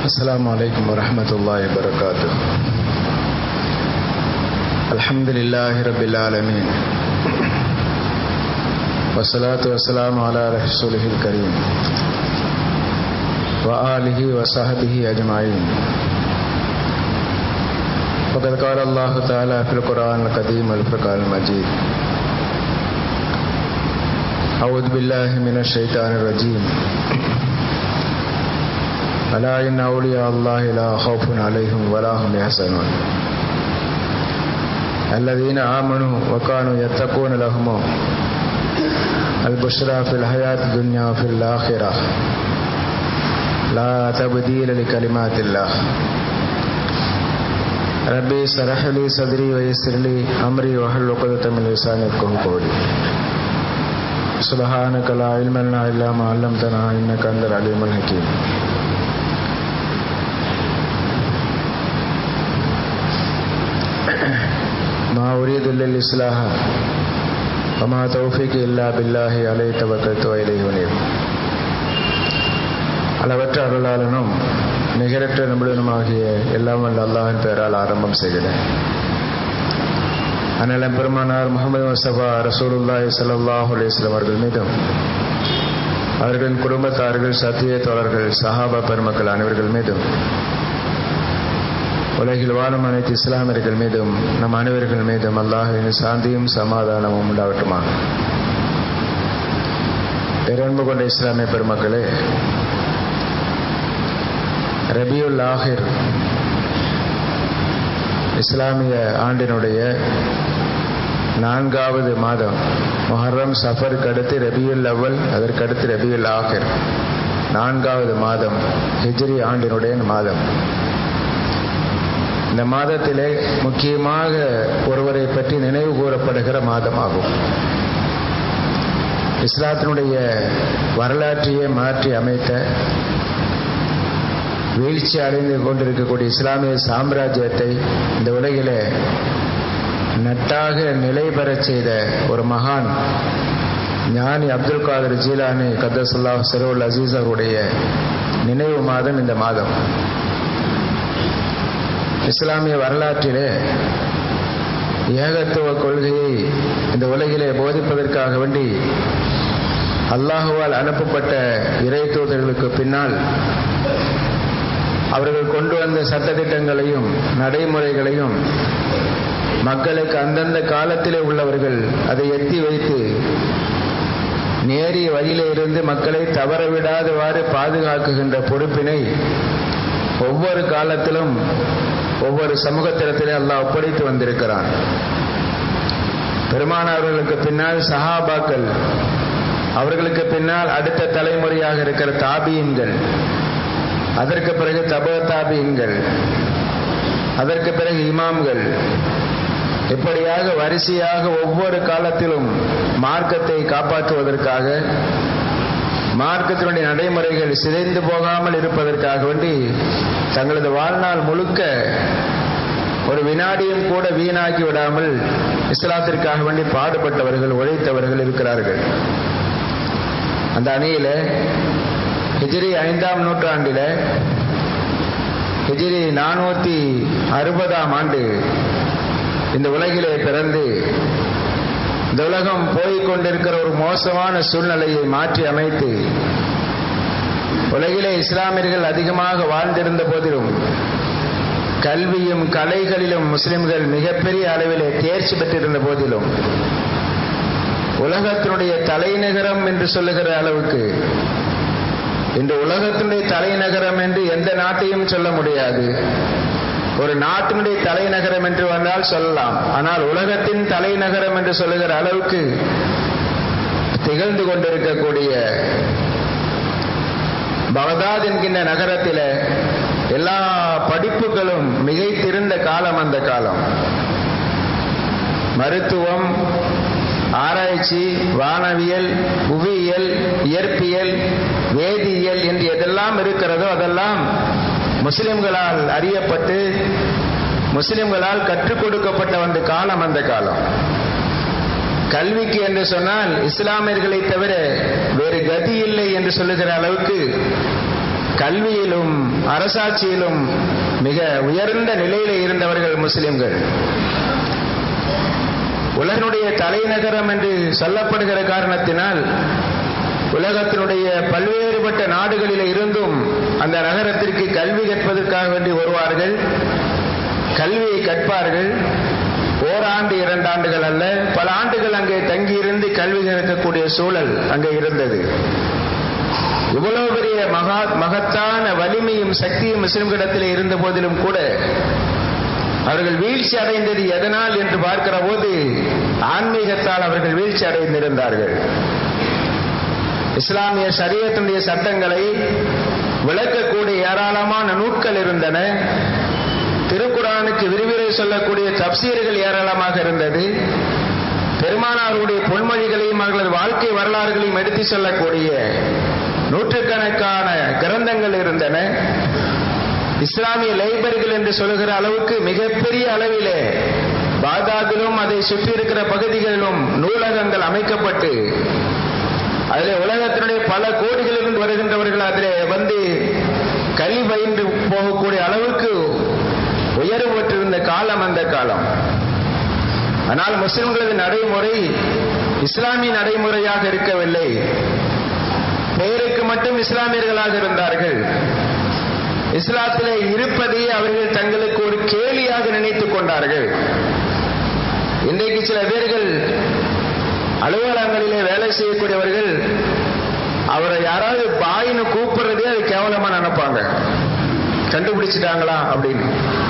السلام عليكم ورحمة الله وبركاته الحمد لله رب العالمين والصلاة والسلام على رسوله الكريم وآله وصحبه أجمعين وقد قال الله تعالى في القرآن القديم والفرقان المجيد أعوذ بالله من الشيطان الرجيم ألا إن أولياء الله لا خوف عليهم ولا هم يحزنون الذين آمنوا وكانوا يتقون لهم البشرى في الحياة الدنيا وفي الآخرة لا تبديل لكلمات الله ربي اشرح لي صدري ويسر لي أمري واحلل عقدة من لساني يفقهوا قولي سبحانك لا علم لنا إلا ما علمتنا إنك أنت العليم الحكيم ما أريد إلا الإصلاح وما توفيقي إلا بالله عليه توكلت وإليه أنيب அளவற்ற அருளாளனும் நிகரற்ற நிபுணனுமாகிய எல்லாம் வல்ல அல்லாஹின் பெயரால் ஆரம்பம் செய்கிறேன் அண்ணலம் பெருமானார் முகமது முஸ்தபா ரசூலுல்லாஹி ஸல்லல்லாஹு அலைஹி வஸல்லம் அவர்கள் மீதும் அவர்களின் குடும்பத்தார்கள் சத்திய தோழர்கள் சஹாபா பெருமக்கள் அனைவர்கள் மீதும் உலகில் வாழும் அனைத்து இஸ்லாமியர்கள் மீதும் நம் அனைவர்கள் மீதும் அல்லாஹின் சாந்தியும் சமாதானமும் உண்டாகட்டுமா பேரன்பு கொண்ட இஸ்லாமிய பெருமக்களே ரபியுல் ஆஹிர் இஸ்லாமிய ஆண்டினுடைய நான்காவது மாதம் மொஹர்ரம் சஃபருக்கு அடுத்து ரபியுல் அவ்வல் அதற்கடுத்து ரபியுல் ஆஹிர் நான்காவது மாதம் ஹிஜ்ரி ஆண்டினுடைய மாதம் இந்த மாதத்திலே முக்கியமாக ஒருவரை பற்றி நினைவு கூறப்படுகிற மாதமாகும் இஸ்லாத்தினுடைய வரலாற்றையே மாற்றி அமைத்த வீழ்ச்சி அடைந்து கொண்டிருக்கக்கூடிய இஸ்லாமிய சாம்ராஜ்யத்தை இந்த உலகிலே நட்டாக நிலை பெறச் செய்த ஒரு மகான் ஞானி அப்துல் காதர் ஜீலானி கத்தசுல்லா சரோல் அசீஸ் அவருடைய நினைவு மாதம் இந்த மாதம் இஸ்லாமிய வரலாற்றிலே ஏகத்துவ கொள்கையை இந்த உலகிலே போதிப்பதற்காக வேண்டி அல்லாஹுவால் அனுப்பப்பட்ட இறை தூதர்களுக்கு பின்னால் அவர்கள் கொண்டு வந்த சட்டத்திட்டங்களையும் நடைமுறைகளையும் மக்களுக்கு அந்தந்த காலத்திலே உள்ளவர்கள் அதை எத்தி வைத்து நேரிய வழியிலே இருந்து மக்களை தவறவிடாதவாறு பாதுகாக்குகின்ற பொறுப்பினை ஒவ்வொரு காலத்திலும் ஒவ்வொரு சமூகத்திடத்திலே அல்லாஹ் ஒப்படைத்து வந்திருக்கிறான் பெருமானவர்களுக்கு பின்னால் சஹாபாக்கள் அவர்களுக்கு பின்னால் அடுத்த தலைமுறையாக இருக்கிற தாபியன்கள் அதற்கு பிறகு தப தாபியன்கள் அதற்கு பிறகு இமாம்கள் இப்படியாக வரிசையாக ஒவ்வொரு காலத்திலும் மார்க்கத்தை காப்பாற்றுவதற்காக மார்க்கத்தினுடைய நடைமுறைகள் சிதைந்து போகாமல் இருப்பதற்காக வேண்டி தங்களது வாழ்நாள் முழுக்க ஒரு வினாடியும் கூட வீணாக்கி விடாமல் இஸ்லாத்திற்காக வேண்டி பாடுபட்டவர்கள் உழைத்தவர்கள் இருக்கிறார்கள் அந்த அணியில ஹிஜிரி ஐந்தாம் நூற்றாண்டில ஹிஜிரி நானூத்தி அறுபதாம் ஆண்டு இந்த உலகிலே பிறந்து இந்த உலகம் போய்கொண்டிருக்கிற ஒரு மோசமான சூழ்நிலையை மாற்றி அமைத்து உலகிலே இஸ்லாமியர்கள் அதிகமாக வாழ்ந்திருந்த போதிலும் கல்வியும் கலைகளிலும் முஸ்லிம்கள் மிகப்பெரிய அளவிலே தேர்ச்சி பெற்றிருந்த போதிலும் உலகத்தினுடைய தலைநகரம் என்று சொல்லுகிற அளவுக்கு இன்று உலகத்தினுடைய தலைநகரம் என்று எந்த நாட்டையும் சொல்ல முடியாது ஒரு நாட்டினுடைய தலைநகரம் என்று வந்தால் சொல்லலாம் ஆனால் உலகத்தின் தலைநகரம் என்று சொல்லுகிற அளவுக்கு திகழ்ந்து கொண்டிருக்கக்கூடிய பகதாத் என்கின்ற நகரத்தில் எல்லா படிப்புகளும் மிகைத்திருந்த காலம் அந்த காலம் மருத்துவம் ஆராய்ச்சி வானவியல் புவியியல் இயற்பியல் வேதியியல் என்று எதெல்லாம் இருக்கிறதோ அதெல்லாம் முஸ்லிம்களால் அறியப்பட்டு முஸ்லிம்களால் கற்றுக் கொடுக்கப்பட்ட வந்த காலம் அந்த காலம் கல்விக்கு என்று சொன்னால் இஸ்லாமியர்களை தவிர வேறு கதி இல்லை என்று சொல்லுகிற அளவுக்கு கல்வியிலும் அரசாட்சியிலும் மிக உயர்ந்த நிலையில இருந்தவர்கள் முஸ்லிம்கள் உலகனுடைய தலைநகரம் என்று சொல்லப்படுகிற காரணத்தினால் உலகத்தினுடைய பல்வேறுபட்ட நாடுகளில் இருந்தும் அந்த நகரத்திற்கு கல்வி கற்பதற்காக வேண்டி வருவார்கள் கல்வியை கற்பார்கள் ஓராண்டு இரண்டு ஆண்டுகள் அல்ல பல ஆண்டுகள் அங்கே தங்கியிருந்து கல்வி கற்கக்கூடிய சூழல் அங்கே இருந்தது இவ்வளவு பெரிய மகா மகத்தான வலிமையும் சக்தியும் முஸ்லிம்களிடத்தில் இருந்த போதிலும் கூட அவர்கள் வீழ்ச்சி அடைந்தது எதனால் என்று பார்க்கிற போது ஆன்மீகத்தால் அவர்கள் வீழ்ச்சி அடைந்திருந்தார்கள் இஸ்லாமிய சரியத்தினுடைய சட்டங்களை விளக்கக்கூடிய ஏராளமான நூட்கள் இருந்தன திருக்குறானுக்கு விரிவுரை சொல்லக்கூடிய தப்சீர்கள் ஏராளமாக இருந்தது பெருமானாருடைய பொன்மொழிகளையும் அவர்களது வாழ்க்கை வரலாறுகளையும் எடுத்து சொல்லக்கூடிய நூற்றுக்கணக்கான கிரந்தங்கள் இருந்தன இஸ்லாமிய லைப்ரரிகள் என்று சொல்லுகிற அளவுக்கு மிகப்பெரிய அளவிலே பாக்தாதிலும் அதை சுற்றி இருக்கிற பகுதிகளிலும் நூலகங்கள் அமைக்கப்பட்டு அதில் உலகத்தினுடைய பல கோடிகளிலிருந்து வருகின்றவர்கள் அதில் வந்து கல்வி பயின்று போகக்கூடிய அளவுக்கு உயர்வு பெற்றிருந்த காலம் அந்த காலம் ஆனால் முஸ்லிம்களது நடைமுறை இஸ்லாமிய நடைமுறையாக இருக்கவில்லை பெயருக்கு மட்டும் இஸ்லாமியர்களாக இருந்தார்கள் இஸ்லாத்திலே இருப்பதை அவர்கள் தங்களுக்கு ஒரு கேலியாக நினைத்துக் கொண்டார்கள் இன்றைக்கு சில பேர்கள் அலுவலகங்களிலே வேலை செய்யக்கூடியவர்கள் அவரை யாராவது பாயின்னு கூப்பிடுறதே அது கேவலமா நினைப்பாங்க கண்டுபிடிச்சிட்டாங்களா அப்படின்னு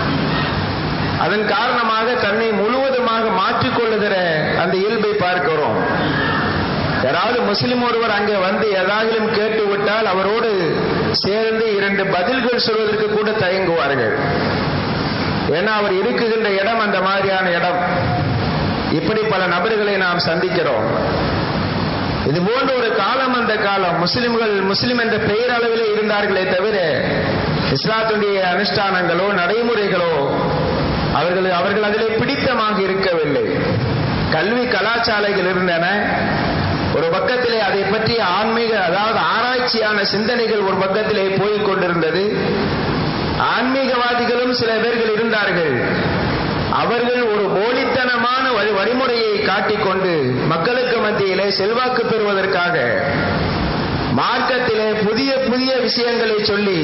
அதன் காரணமாக தன்னை முழுவதுமாக மாற்றிக்கொள்ளுகிற அந்த இயல்பை பார்க்கிறோம் யாராவது முஸ்லிம் ஒருவர் அங்கே வந்து ஏதாகிலும் கேட்டு விட்டால் அவரோடு சேர்ந்து இரண்டு பதில்கள் சொல்வதற்கு கூட தயங்குவார்கள் ஏன்னா அவர் இருக்குகின்ற இடம் அந்த மாதிரியான இடம் இப்படி பல நபர்களை நாம் சந்திக்கிறோம் இது போன்ற ஒரு காலம் அந்த காலம் முஸ்லிம்கள் முஸ்லிம் என்ற பெயர் அளவிலே இருந்தார்களே தவிர இஸ்லாத்துடைய அனுஷ்டானங்களோ நடைமுறைகளோ அவர்கள் அவர்கள் அதிலே பிடித்தமாக இருக்கவில்லை கல்வி கலாச்சாலைகள் இருந்தன ஒரு பக்கத்திலே அதை பற்றி ஆன்மீக அதாவது ஆராய்ச்சியான சிந்தனைகள் ஒரு பக்கத்திலே போய்க் கொண்டிருந்தது ஆன்மீகவாதிகளும் சில பேர்கள் இருந்தார்கள் அவர்கள் ஒரு போலித்தனமான வழி வழிமுறையை காட்டிக்கொண்டு மக்களுக்கு மத்தியிலே செல்வாக்கு பெறுவதற்காக மார்க்கத்திலே புதிய புதிய விஷயங்களை சொல்லி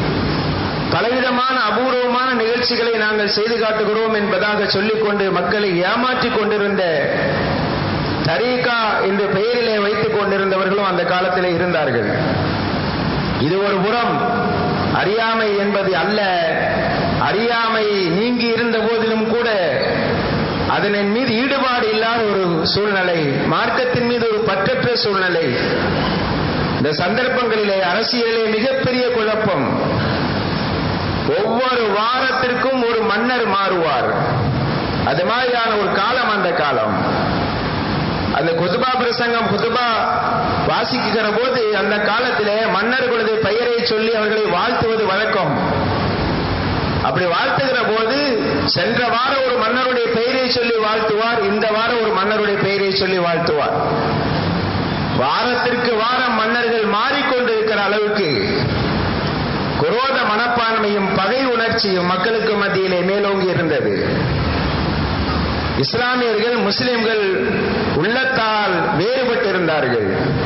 பலவிதமான அபூர்வமான நிகழ்ச்சிகளை நாங்கள் செய்து காட்டுகிறோம் என்பதாக சொல்லிக்கொண்டு மக்களை ஏமாற்றிக் கொண்டிருந்த தரீகா என்ற பெயரிலே வைத்துக் கொண்டிருந்தவர்களும் அந்த காலத்திலே இருந்தார்கள் இது ஒரு புறம் அறியாமை என்பது அல்ல அறியாமை நீங்கி இருந்த போதிலும் கூட அதனின் மீது ஈடுபாடு இல்லாத ஒரு சூழ்நிலை மார்க்கத்தின் மீது ஒரு பற்றற்ற சூழ்நிலை இந்த சந்தர்ப்பங்களிலே அரசியலிலே மிகப்பெரிய குழப்பம் ஒவ்வொரு வாரத்திற்கும் ஒரு மன்னர் மாறுவார் அது மாதிரியான ஒரு காலம் அந்த காலம் அந்த குதுபா பிரசங்கம் குதுபா வாசிக்கிற போது அந்த காலத்திலே மன்னர்களது பெயரை சொல்லி அவர்களை வாழ்த்துவது வழக்கம் அப்படி வாழ்த்துகிற போது சென்ற வாரம் ஒரு மன்னருடைய பெயரை சொல்லி வாழ்த்துவார் இந்த வாரம் ஒரு மன்னருடைய பெயரை சொல்லி வாழ்த்துவார் வாரத்திற்கு வாரம் மன்னர்கள் மாறிக்கொண்டிருக்கிற அளவுக்கு குரோத மனப்பான்மையும் பகை உணர்ச்சியும் மக்களுக்கு மத்தியிலே மேலோங்கி இருந்தது இஸ்லாமியர்கள் முஸ்லிம்கள் உள்ளத்தால் வேறுபட்டு இருந்தார்கள்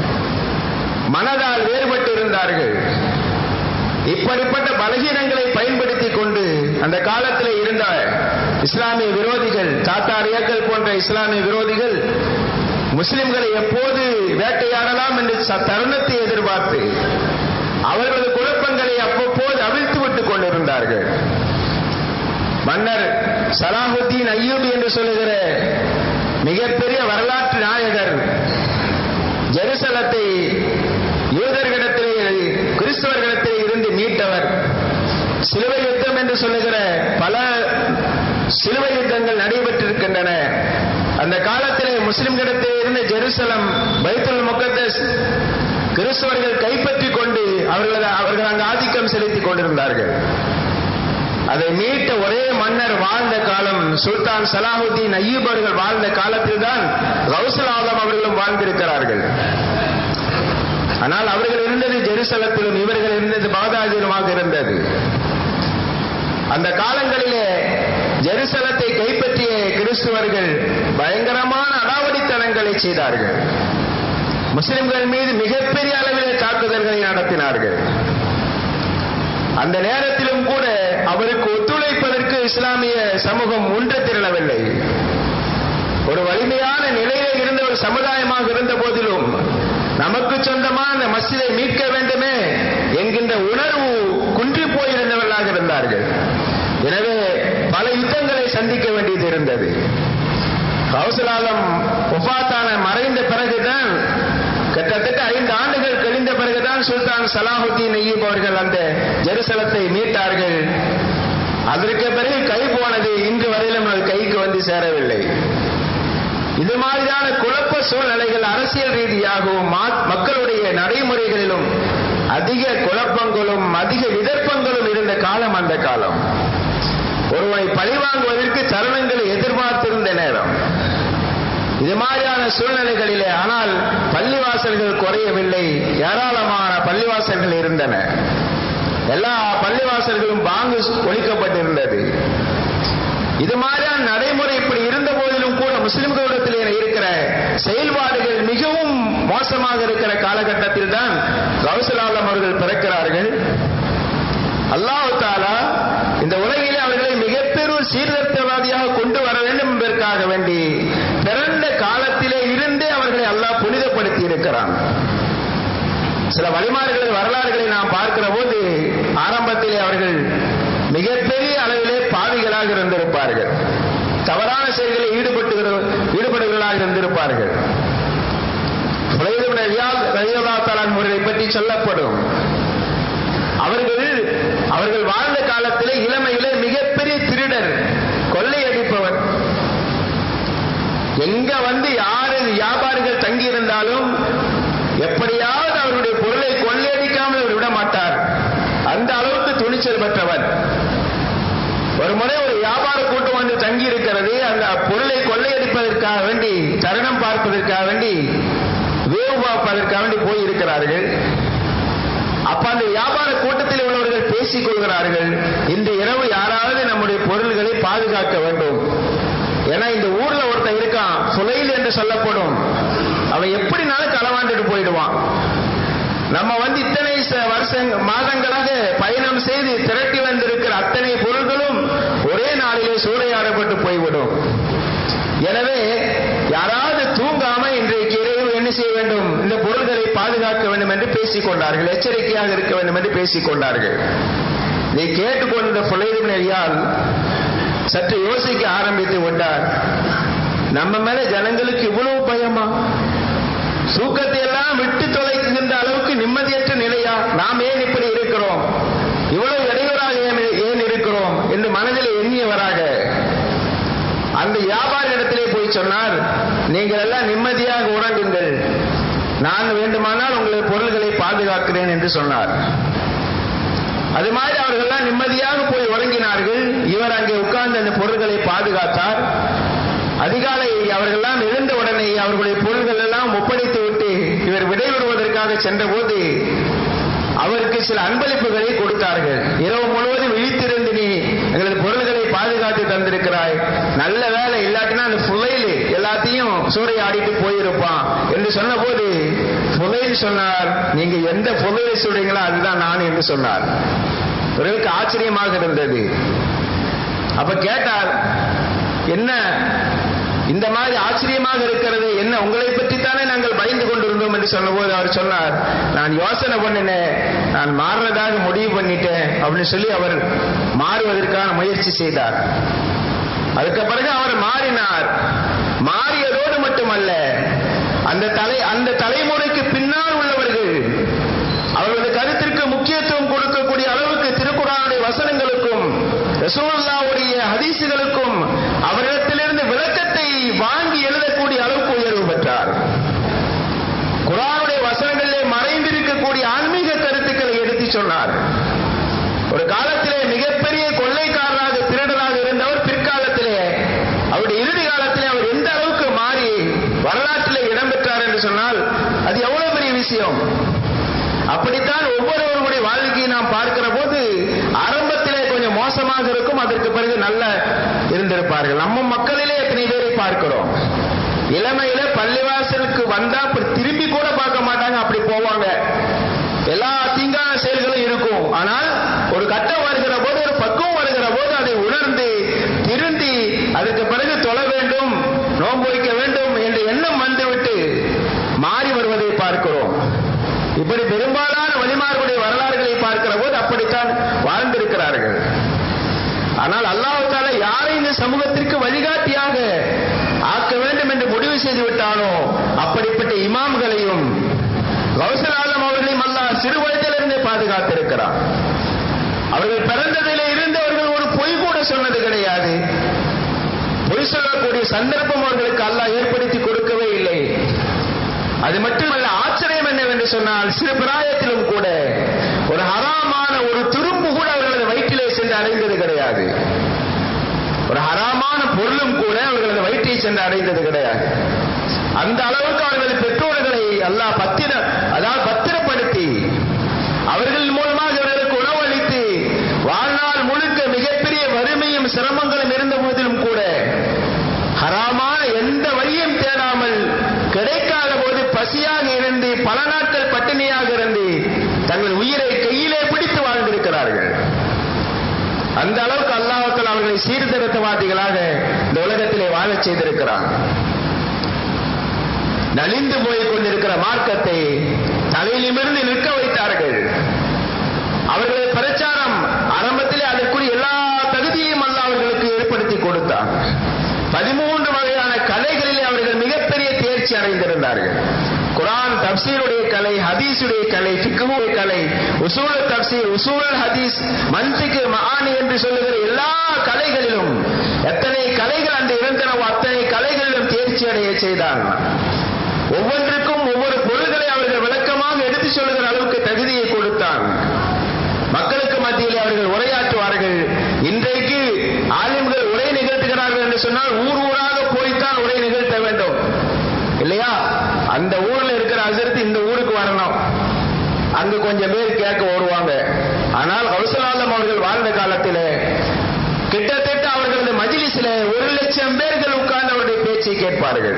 மனதால் வேறுபட்டு இருந்தார்கள் இப்படிப்பட்ட பலகீனங்களை பயன்படுத்திக் கொண்டு அந்த காலத்தில் இருந்த இஸ்லாமிய விரோதிகள் தாத்தாரியர்கள் போன்ற இஸ்லாமிய விரோதிகள் முஸ்லிம்களை எப்போது வேட்டையாடலாம் என்று தருணத்தை எதிர்பார்த்து அவர்களது குழப்பங்களை அவ்வப்போது அவிழ்த்து விட்டுக் கொண்டிருந்தார்கள் மன்னர் சலாஹுத்தீன் ஐயூபி என்று சொல்லுகிற மிகப்பெரிய வரலாற்று நாயகர் ஜெருசலத்தை யூதர்களிடத்திலே கிறிஸ்தவர்களிடத்திலே இருந்து மீட்டவர் சிலுவை யுத்தம் என்று சொல்லுகிற பல சிலுவை யுத்தங்கள் நடைபெற்றிருக்கின்றன அந்த காலத்திலே முஸ்லிம்களிடத்திலே இருந்த ஜெருசலம் பைத்துல் முகத்தஸ் கிறிஸ்தவர்கள் கைப்பற்றிக் கொண்டு அவர்கள் அவர்கள் அங்கு ஆதிக்கம் செலுத்திக் கொண்டிருந்தார்கள் அதை மீட்ட ஒரே மன்னர் வாழ்ந்த காலம் சுல்தான் சலாஹுத்தீன் ஐயூப் அவர்கள் வாழ்ந்த காலத்தில் தான் கௌசல் ஆலம் அவர்களும் வாழ்ந்திருக்கிறார்கள் ஆனால் அவர்கள் இருந்தது ஜெருசலத்திலும் இவர்கள் இருந்தது பாகதாதிலுமாக இருந்தது அந்த காலங்களிலே ஜெருசலத்தை கைப்பற்றிய கிறிஸ்துவர்கள் பயங்கரமான அடாவடித்தனங்களை செய்தார்கள் முஸ்லிம்கள் மீது மிகப்பெரிய அளவிலே தாக்குதல்களை நடத்தினார்கள் அந்த நேரத்திலும் கூட அவருக்கு ஒத்துழைப்பதற்கு இஸ்லாமிய சமூகம் ஒன்று திரளவில்லை ஒரு வலிமையான நிலையில இருந்த ஒரு சமுதாயமாக இருந்த போதிலும் நமக்கு சொந்தமான மஸ்ஜிதை மீட்க வேண்டுமே என்கின்ற உணர்வு குன்றி போயிருந்தவர்களாக இருந்தார்கள் எனவே பல யுத்தங்களை சந்திக்க வேண்டியது இருந்தது கௌசலாலம் ஒஃபாத்தான மறைந்த பிறகுதான் கிட்டத்தட்ட ஐந்து ஆண்டுகள் கழிந்த பிறகுதான் சுல்தான் சலாஹுத்தீன் ஐயூப் அவர்கள் அந்த ஜெருசலத்தை மீட்டார்கள் அதற்கு பிறகு கை போனது இன்று வரையிலும் அது கைக்கு வந்து சேரவில்லை இது மாதிரியான குழப்ப சூழ்நிலைகள் அரசியல் ரீதியாகவும் மக்களுடைய நடைமுறைகளிலும் அதிக குழப்பங்களும் அதிக விதர்ப்பங்களும் இருந்த காலம் அந்த காலம் ஒருவனை பழிவாங்குவதற்கு தருணங்களை எதிர்பார்த்திருந்த நேரம் இது மாதிரியான சூழ்நிலைகளிலே ஆனால் பள்ளிவாசல்கள் குறையவில்லை ஏராளமான பள்ளிவாசல்கள் இருந்தன எல்லா பள்ளிவாசல்களும் பாங்கு ஒழிக்கப்பட்டிருந்தது இது மாதிரியான நடைமுறை இப்படி இருந்த போதிலும் கூட முஸ்லிம்களிடத்திலே இருக்கிற செயல்பாடுகள் மிகவும் மோசமாக இருக்கிற காலகட்டத்தில் தான் கௌசலாலம் அவர்கள் பிறக்கிறார்கள் அல்லாஹு தாலா இந்த உலகிலே அவர்களை மிகப்பெரும் சீர்திருத்தவாதியாக கொண்டு வர வேண்டும் என்பதற்காக வேண்டி பிறந்த காலத்திலே இருந்தே அவர்களை அல்லாஹ் புனிதப்படுத்தி இருக்கிறான் சில வழிமாறுகளின் வரலாறுகளை நாம் பார்க்கிற போது ஆரம்பத்திலே அவர்கள் மிகப்பெரிய அளவிலே பாவிகளாக இருந்திருப்பார்கள் தவறான செயல்களில் ஈடுபட்டு ஈடுபடுகளாக இருந்திருப்பார்கள் அவர்களை பற்றி சொல்லப்படும் அவர்கள் அவர்கள் வாழ்ந்த காலத்திலே இளமையிலே மிகப்பெரிய திருடர் கொள்ளையடிப்பவர் எங்க வந்து யாரு வியாபாரிகள் தங்கி இருந்தாலும் எப்படியாவது அவருடைய பொருளை கொள்ளையடிக்காமல் அவர் விட மாட்டார் அந்த அளவுக்கு துணிச்சல் பெற்றவர் ஒரு முறை ஒரு வியாபார கூட்டம் வந்து தங்கி இருக்கிறது அந்த பொருளை கொள்ளையடிப்பதற்காக வேண்டி தருணம் பார்ப்பதற்காக வேண்டி வேவு பார்ப்பதற்காக வேண்டி போய் இருக்கிறார்கள் அப்ப அந்த வியாபார கூட்டத்தில் உள்ளவர்கள் பேசிக் கொள்கிறார்கள் இன்று இரவு யாராவது நம்முடைய பொருள்களை பாதுகாக்க வேண்டும் ஏன்னா இந்த ஊர்ல ஒருத்தன் இருக்கான் சுலைல் என்று சொல்லப்படும் அவன் எப்படினாலும் களவாண்டுட்டு போயிடுவான் நம்ம வந்து இத்தனை வருஷம் மாதங்களாக பயணம் செய்து திரட்டி வந்திருக்கிற அத்தனை பொருள்களும் ஒரே நாளிலே சூறையாடப்பட்டு போய்விடும் எனவே யாராவது தூங்காம இன்றைக்கு இரவு என்ன செய்ய வேண்டும் இந்த பொருள்களை பாதுகாக்க வேண்டும் என்று பேசிக் கொண்டார்கள் எச்சரிக்கையாக இருக்க வேண்டும் என்று பேசிக் கொண்டார்கள் இதை கேட்டுக்கொண்ட புலைதுவினரியால் சற்று யோசிக்க ஆரம்பித்து விட்டார் நம்ம மேல ஜனங்களுக்கு இவ்வளவு பயமா தூக்கத்தை எல்லாம் விட்டு தொலைக்கின்ற அளவுக்கு நிம்மதியற்ற நிலையா நாம் ஏன் இப்படி இருக்கிறோம் இவ்வளவு இடையூறாக ஏன் இருக்கிறோம் என்று மனதில் எண்ணியவராக அந்த வியாபார இடத்திலே போய் சொன்னார் நீங்கள் எல்லாம் நிம்மதியாக உறங்குங்கள் நான் வேண்டுமானால் உங்கள் பொருள்களை பாதுகாக்கிறேன் என்று சொன்னார் அது மாதிரி அவர்கள்லாம் நிம்மதியாக போய் உறங்கினார்கள் இவர் அங்கே உட்கார்ந்து அந்த பொருள்களை பாதுகாத்தார் அதிகாலை அவர்கள்லாம் எழுந்த உடனே அவர்களுடைய பொருள்கள் எல்லாம் ஒப்படைத்து விட்டு இவர் விடைபெறுவதற்காக சென்றபோது அவருக்கு சில அன்பளிப்புகளை கொடுத்தார்கள் இரவு முழுவதும் விழித்திருந்து நீ எங்களது பொருள்களை பாதுகாத்து தந்திருக்கிறாய் நல்ல வேலை இல்லாட்டினா அந்த புலையில் எல்லாத்தையும் சூறையாடிட்டு போயிருப்பான் என்று சொன்னபோது புலையில் சொன்னார் நீங்க எந்த புலையை சொல்றீங்களோ அதுதான் நான் என்று சொன்னார் இவர்களுக்கு ஆச்சரியமாக இருந்தது அப்ப கேட்டார் என்ன இந்த மாதிரி ஆச்சரியமாக இருக்கிறது என்ன உங்களை பற்றித்தானே நாங்கள் பயந்து கொண்டிருந்தோம் என்று சொன்னபோது அவர் சொன்னார் நான் யோசனை பண்ணினேன் நான் மாறுறதாக முடிவு பண்ணிட்டேன் அப்படின்னு சொல்லி அவர் மாறுவதற்கான முயற்சி செய்தார் அதுக்கு பிறகு அவர் மாறினார் மாறியதோடு மட்டுமல்ல அந்த தலை அந்த தலைமுறைக்கு பின்னால் உள்ளவர்கள் அவர்களது கருத்திற்கு முக்கியத்துவம் கொடுக்கக்கூடிய அளவுக்கு திருக்குறானுடைய வசனங்களுக்கும் ரசூல்லாவுடைய ஹதீசுகளுக்கும் அவரிடத்திலிருந்து விளக்கத்தை வாங்கி எழுதக்கூடிய அளவுக்கு உயர்வு பெற்றார் குரானுடைய வசனங்களிலே மறைந்திருக்கக்கூடிய ஆன்மீக கருத்துக்களை எடுத்து சொன்னார் ஒரு காலத்திலே மிகப்பெரிய கொள்ளைக்காரராக திருடராக இருந்தவர் பிற்காலத்திலே அவருடைய இறுதி காலத்திலே அவர் எந்த அளவுக்கு மாறி வரலாற்றிலே இடம்பெற்றார் என்று சொன்னால் அது எவ்வளவு பெரிய விஷயம் அப்படித்தான் ஒவ்வொருவருடைய வாழ்க்கையை நாம் பார்க்கிற போது ஆரம்பத்திலே கொஞ்சம் மோசமாக இருக்கும் இருப்பார்கள் நம்ம மக்களிலே எத்தனை பேரை பார்க்கிறோம் இளமையில பள்ளிவாசலுக்கு வந்தா அப்படி திரும்பி கூட பார்க்க மாட்டாங்க அப்படி போவாங்க எல்லா தீங்கான செயல்களும் இருக்கும் ஆனால் ஒரு கட்டம் வருகிற போது ஒரு பக்குவம் வருகிற போது அதை உணர்ந்து திருந்தி அதற்கு பிறகு தொழ வேண்டும் நோன்பு வைக்க வேண்டும் என்ற எண்ணம் வந்துவிட்டு மாறி வருவதை பார்க்கிறோம் இப்படி பெரும்பாலான வழிமார்களுடைய வரலாறுகளை பார்க்கிற போது அப்படித்தான் வாழ்ந்திருக்கிறார்கள் ஆனால் அல்லாஹால யாரை இந்த சமூகத்திற்கு வழிகாட்டியாக ஆக்க வேண்டும் என்று முடிவு செய்து விட்டானோ அப்படிப்பட்ட இமாம்களையும் கௌசல் ஆலம் அவர்களையும் அல்லாஹ் சிறு வயதிலிருந்தே பாதுகாத்திருக்கிறான் அவர்கள் பிறந்ததிலே இருந்து அவர்கள் ஒரு பொய் கூட சொன்னது கிடையாது பொய் சொல்லக்கூடிய சந்தர்ப்பம் அவர்களுக்கு அல்லாஹ் ஏற்படுத்தி கொடுக்கவே இல்லை அது மட்டுமல்ல ஆச்சரியம் என்னவென்று சொன்னால் சிறு பிராயத்திலும் கூட ஒரு ஹராமான ஒரு துரும்பு கூட அவர்களது வயிற்றிலே சென்று அடைந்தது கிடையாது ஒரு ஹராமான பொருளும் கூட அவர்களது வயிற்றை சென்று அடைந்தது கிடையாது அந்த அளவுக்கு அவர்களது பெற்றோர்களை அல்லாஹ் பத்திர அதாவது பத்திரப்படுத்தி அவர்கள் மூலமாக இவர்களுக்கு உணவளித்து வாழ்நாள் முழுக்க மிகப்பெரிய வறுமையும் சிரமங்களும் இருந்த போதிலும் கூட ஹராமான எந்த வழியும் தேடாமல் கிடைக்காத போது பசியாக இருந்து பல நாட்கள் பட்டினியாக இருந்து தங்கள் உயிரை கையிலே பிடித்து வாழ்ந்திருக்கிறார்கள் அந்த அளவுக்கு அல்லாஹத்தில் அவர்களை சீர்திருத்தவாதிகளாக இந்த உலகத்திலே வாழச் செய்திருக்கிறார் நலிந்து போய் கொண்டிருக்கிற மார்க்கத்தை தலையிலிருந்து நிற்க வைத்தார்கள் அவர்களது பிரச்சாரம் ஆரம்பத்திலே அதற்குரிய எல்லா தகுதியையும் அல்ல அவர்களுக்கு ஏற்படுத்தி கொடுத்தார் பதிமூன்று வகையான கலைகளிலே அவர்கள் மிகப்பெரிய தேர்ச்சி அடைந்திருந்தார்கள் குரான் தப்சீருடைய கலை ஹதீஸுடைய கலை ஃபிக்குடைய கலை உசூல் தப்சீர் உசூல் ஹதீஸ் மன்சிக்கு மகானி என்று சொல்லுகிற எல்லா கலைகளிலும் எத்தனை கலைகள் அந்த இருந்தனவோ அத்தனை கலைகளிலும் தேர்ச்சி அடைய செய்தான் ஒவ்வொன்றுக்கும் ஒவ்வொரு பொருள்களை அவர்கள் விளக்கமாக எடுத்து சொல்லுகிற அளவுக்கு தகுதியை கொடுத்தான் மக்களுக்கு மத்தியிலே அவர்கள் உரையாற்றுவார்கள் இன்றைக்கு ஆலிம்கள் உரை நிகழ்த்துகிறார்கள் என்று சொன்னால் ஊர் ஊராக போய்த்தான் உரை நிகழ்த்த வேண்டும் இல்லையா அந்த ஊர்ல இருக்கிற அசர்த்து இந்த ஊருக்கு வரணும் அங்க கொஞ்சம் பேர் கேட்க வருவாங்க ஆனால் கௌசலாலம் அவர்கள் வாழ்ந்த காலத்தில் கிட்டத்தட்ட அவர்களது மஜிலிசில ஒரு லட்சம் பேர்கள் உட்கார்ந்து அவருடைய பேச்சை கேட்பார்கள்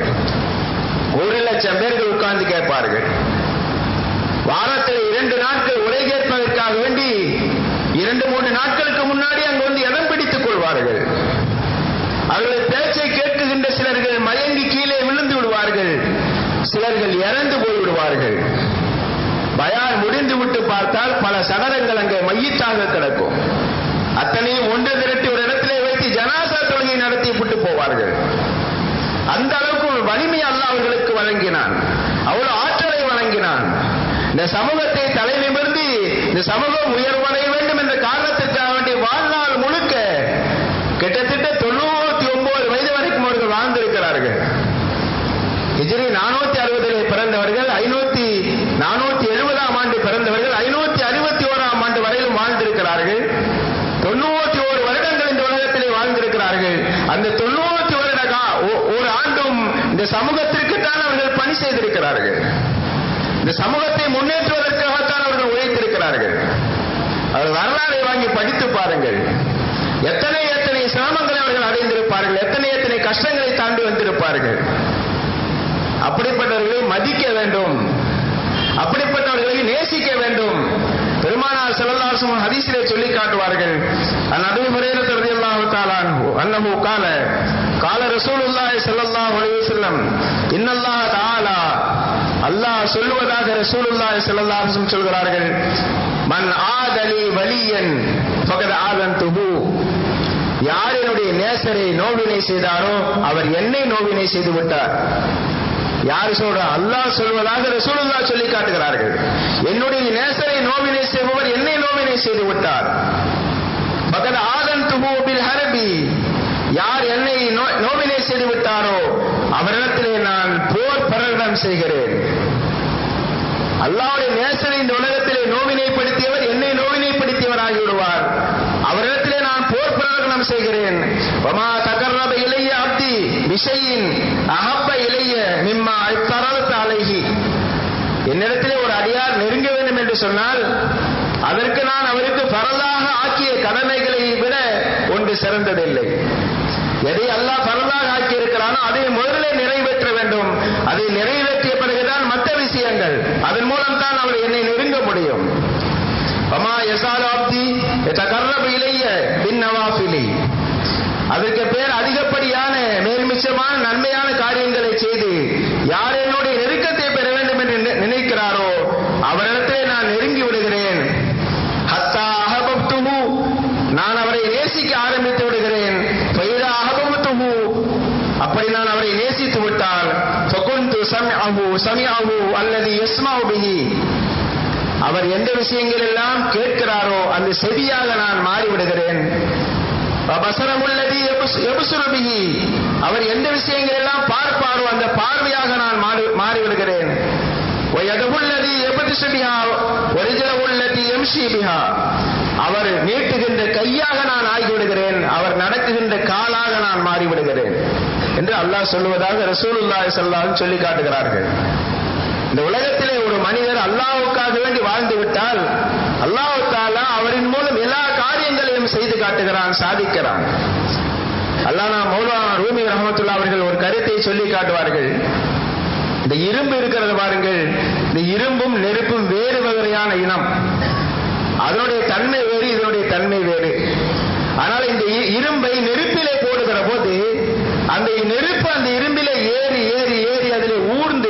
ஒரு லட்சம் பேர்கள் உட்கார்ந்து கேட்பார்கள் வாரத்தில் இரண்டு நாட்கள் உரை கேட்பதற்காக வேண்டி இரண்டு மூன்று நாட்களுக்கு முன்னாடி அங்கு வந்து இடம் பிடித்துக் கொள்வார்கள் அவர்களது பேச்சை கேட்குகின்ற சிலர்கள் மயங்கி கீழே விழுந்து விடுவார்கள் சிலர்கள் இறந்து போய் விடுவார்கள் பயான் முடிந்து விட்டு பார்த்தால் பல சடலங்கள் அங்கே மையத்தாக கிடக்கும் அத்தனையும் ஒன்று திரட்டி ஒரு இடத்திலே வைத்து ஜனாசா தொழுகை நடத்தி விட்டு போவார்கள் அந்த அளவுக்கு ஒரு வலிமை அல்ல அவர்களுக்கு வழங்கினான் அவ்வளவு ஆற்றலை வழங்கினான் இந்த சமூகத்தை தலைநிமிர்ந்து இந்த சமூகம் உயர்வடைய வேண்டும் என்ற காரணத்திற்காக வேண்டிய வாழ்நாள் முழுக்க கிட்டத்தட்ட தொண்ணூத்தி ஒன்பது வயது வரைக்கும் அவர்கள் வாழ்ந்திருக்கிறார்கள் ஹிஜ்ரி நானூத்தி அறுபதிலே பிறந்தவர்கள் ஐநூத்தி நானூத்தி எழுபதாம் ஆண்டு பிறந்தவர்கள் ஐநூத்தி அறுபத்தி ஓராம் ஆண்டு வரையிலும் வாழ்ந்திருக்கிறார்கள் தொண்ணூத்தி ஓரு வருடங்கள் இந்த உலகத்திலே வாழ்ந்திருக்கிறார்கள் அந்த தொண்ணூத்தி வருட ஒரு ஆண்டும் இந்த சமூகத்திற்குத்தான் அவர்கள் பணி செய்திருக்கிறார்கள் இந்த சமூகத்தை முன்னேற்றுவதற்காகத்தான் அவர்கள் உழைத்திருக்கிறார்கள் அவர் வரலாறை வாங்கி படித்து பாருங்கள் எத்தனை எத்தனை சிரமங்களை அவர்கள் அடைந்திருப்பார்கள் எத்தனை எத்தனை கஷ்டங்களை தாண்டி வந்திருப்பார்கள் அப்படிப்பட்டவர்களை மதிக்க வேண்டும் அப்படிப்பட்டவர்களை நேசிக்க வேண்டும் பெருமானார் செல்லல்லாசும் ஹதீஸிலே சொல்லி காட்டுவார்கள் அந்நபி முறையில் ரலியல்லாஹு தஆலா அன்ஹு அன்னஹு கால கால ரசூலுல்லாஹி ஸல்லல்லாஹு அலைஹி வஸல்லம் இன்னல்லாஹ தஆலா அல்லாஹ் சொல்லுவதாக ரசூலுல்லாஹி ஸல்லல்லாஹு அலைஹி வஸல்லம் சொல்கிறார்கள் மன் ஆதலி வலியன் ஃபகத் ஆதன்துஹு யார் என்னுடைய நேசரை நோவினை செய்தாரோ அவர் என்னை நோவினை செய்து விட்டார் யார் சொல்ற அல்லாஹ் சொல்வதாக ரசூலுல்லாஹ் சொல்லி காட்டுகிறார்கள் என்னுடைய நேசரை நோவினை செய்பவர் என்னை நோவினை செய்து விட்டார் பகத் ஆதன் துபூபில் ஹரபி யார் என்னை நோவினை செய்து விட்டாரோ அவரிடத்திலே நான் போர் பிரகடனம் செய்கிறேன் அல்லாவுடைய நேசரை இந்த உலகத்திலே நோவினைப்படுத்தியவர் என்னை நோவினைப்படுத்தியவர் ஆகிவிடுவார் அவரிடத்திலே நான் போர் பிரகடனம் செய்கிறேன் வமா தகர்ரப இளைய அப்தி விஷயின் அகப்ப இளைய மிம்மா அத்தரத்து அழகி என்னிடத்திலே ஒரு அடியார் நெருங்க வேண்டும் என்று சொன்னால் அதற்கு நான் அவருக்கு பரதாக ஆக்கிய கடமைகளை விட ஒன்று சிறந்ததில்லை எதை அல்லாஹ் பரதாக ஆக்கி இருக்கிறானோ அதை முதலிலே நிறைவேற்ற வேண்டும் அதை நிறைவேற்றிய பிறகுதான் மற்ற விஷயங்கள் அதன் மூலம் தான் அவர் என்னை நெருங்க முடியும் அம்மா எசால் ஆப்தி தகர்ரபு இளைய பின் நவாஃபிலி அதற்கு பேர் அதிகப்படியான மேல்மிச்சமான நன்மையான காரியங்களை செய்து யார் என்னுடைய நெருக்கத்தை பெற வேண்டும் என்று நினை- நினைக்கிறாரோ அவரிடத்திலே நான் நெருங்கி விடுகிறேன் ஹத்தா அகபப்துஹு நான் அவரை நேசிக்க ஆரம்பித்து விடுகிறேன் ஃபைதா அகபப்துஹு அப்படி நான் அவரை நேசித்து விட்டால் ஃபகுந்து சம்அஹு சமிஅஹு அல்லது யஸ்மஉ பிஹி அவர் எந்த விஷயங்கள் எல்லாம் கேட்கிறாரோ அந்த செவியாக நான் மாறிவிடுகிறேன் பசரமுள்ளதி எபுசுரபிகி அவர் எந்த விஷயங்கள் எல்லாம் பார்ப்பாரோ அந்த பார்வையாக நான் மாறி- மாறிவிடுகிறேன் எதவுள்ளதி எபதிசுபிஹா ஒரிஜின உள்ளதி எம்ஷிபிஹா அவர் நீட்டுகின்ற கையாக நான் ஆகிவிடுகிறேன் அவர் நடக்குகின்ற காலாக நான் மாறிவிடுகிறேன் என்று அல்லாஹ் சொல்லுவதாக ரசூலுல்லாஹி ஸல்லல்லாஹு அலைஹி சொல்லி காட்டுகிறார்கள் இந்த உலகத்திலே ஒரு மனிதர் அல்லாஹ்வுக்காக வேண்டி வாழ்ந்து விட்டால் அல்லாஹ் தாலா அவரின் மூலம் எல்லா காரியங்களையும் செய்து காட்டுகிறான் சாதிக்கிறான் அல்லாஹ் மௌலானா ரூமி ரஹமத்துல்லா அவர்கள் ஒரு கருத்தை சொல்லி காட்டுவார்கள் இந்த இரும்பு இருக்கிறது பாருங்கள் இந்த இரும்பும் நெருப்பும் வேறு வகையான இனம் அதனுடைய தன்மை வேறு இதனுடைய தன்மை வேறு ஆனால் இந்த இ- இரும்பை நெருப்பிலே போடுகிற போது அந்த நெருப்பு அந்த இரும்பிலே ஏறி ஏறி ஏறி அதிலே ஊர்ந்து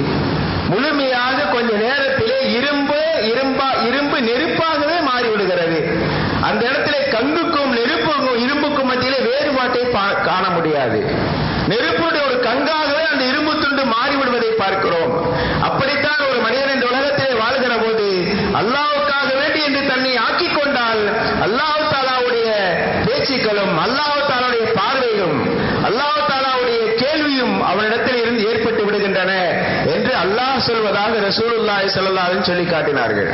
முழுமையாக கொஞ்ச நேரத்திலே இரும்பு இரும்பா இரும்பு நெருப்பாகவே மாறிவிடுகிறது அந்த இடத்திலே கங்குக்கும் நெருப்புக்கும் இரும்புக்கும் மத்தியிலே வேறுபாட்டை பா- காண முடியாது நெருப்புடைய ஒரு கங்காகவே அந்த இரும்பு துண்டு மாறிவிடுவதை பார்க்கிறோம் அப்படித்தான் ஒரு மனிதன் இந்த உலகத்திலே வாழ்கிற போது அல்லாஹ்வுக்காக வேண்டி என்று தன்னை ஆக்கிக் கொண்டால் அல்லாஹ் தாலாவுடைய பேச்சுக்களும் அல்லாஹ் தாலாவுடைய பார்வையும் அல்லாஹ் தாலாவுடைய கேள்வியும் அவனிடத்தில் இருந்து ஏற்பட்டு விடுகின்றன என்று அல்லாஹ் சொல்வதாக ரசூலுல்லாஹி ஸல்லல்லாஹு அலைஹி சொல்லி காட்டினார்கள்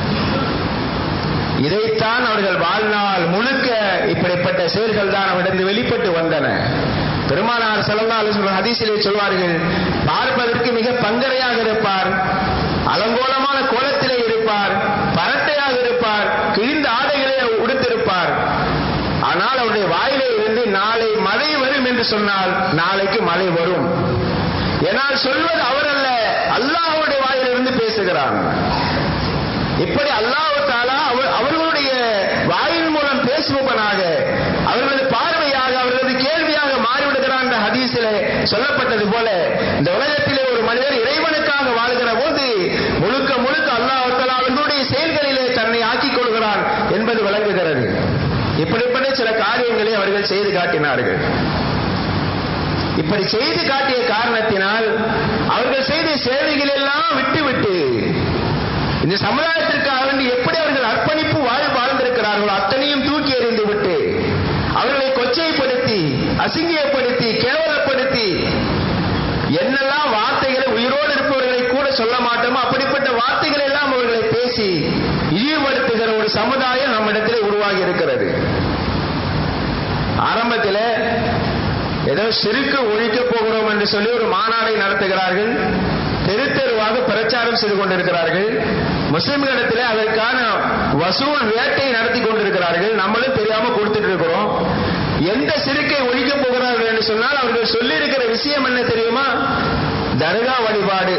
இதைத்தான் அவர்கள் வாழ்நாள் முழுக்க இப்படிப்பட்ட செயல்கள் தான் அவரிடம் வெளிப்பட்டு வந்தன பெருமானார் ஸல்லல்லாஹு அலைஹி வஸல்லம் ஹதீஸிலே சொல்வார்கள் பார்ப்பதற்கு மிக பங்கரையாக இருப்பார் அலங்கோலமான கோலத்திலே இருப்பார் பரட்டையாக இருப்பார் கிழிந்த ஆடைகளை உடுத்திருப்பார் ஆனால் அவருடைய வாயிலே இருந்து நாளை மழை வரும் என்று சொன்னால் நாளைக்கு மழை வரும் என்னால் சொல்வது அவர் அல்ல அல்லாஹ்வுடைய வாயிலிருந்து பேசுகிறான் இப்படி அல்லாஹ் தாலா அவர் அவர்களுடைய வாயின் மூலம் பேசுபவனாக அவர்களது பார்வையாக அவர்களது கேள்வியாக மாறிவிடுகிறான் என்ற ஹதீஸிலே சொல்லப்பட்டது போல இந்த உலகத்திலே ஒரு மனிதர் இறைவனுக்காக வாழ்கிற போது முழுக்க முழுக்க அல்லாஹ் தாலா அவர்களுடைய செயல்களிலே தன்னை ஆக்கிக் கொள்கிறான் என்பது விளங்குகிறது இப்படிப்பட்ட சில காரியங்களை அவர்கள் செய்து காட்டினார்கள் இப்படி செய்து காட்டிய காரணத்தினால் அவர்கள் செய்த சேவைகள் எல்லாம் விட்டுவிட்டு இந்த சமுதாயத்திற்காக வேண்டி எப்படி அவர்கள் அர்ப்பணிப்பு வாழ் வாழ்ந்திருக்கிறார்களோ அத்தனையும் தூக்கி எறிந்து விட்டு அவர்களை கொச்சைப்படுத்தி அசிங்கியப்படுத்தி கேவலப்படுத்தி என்னெல்லாம் வார்த்தைகளை உயிரோடு இருப்பவர்களை கூட சொல்ல மாட்டோமோ அப்படிப்பட்ட வார்த்தைகளை எல்லாம் அவர்களை பேசி இழிவுபடுத்துகிற ஒரு சமுதாயம் நம்மிடத்திலே உருவாகி இருக்கிறது ஆரம்பத்தில் ஏதோ சிறுக்கு ஒழிக்க போகிறோம் என்று சொல்லி ஒரு மாநாடை நடத்துகிறார்கள் தெரு தெருவாக பிரச்சாரம் செய்து கொண்டிருக்கிறார்கள் முஸ்லிம்களிடத்தில் அதற்கான வசூல் வேட்டை நடத்தி கொண்டிருக்கிறார்கள் நம்மளும் தெரியாம கொடுத்துட்டு இருக்கிறோம் எந்த சிறுக்கை ஒழிக்க போகிறார்கள் என்று சொன்னால் அவர்கள் சொல்லி இருக்கிற விஷயம் என்ன தெரியுமா தர்கா வழிபாடு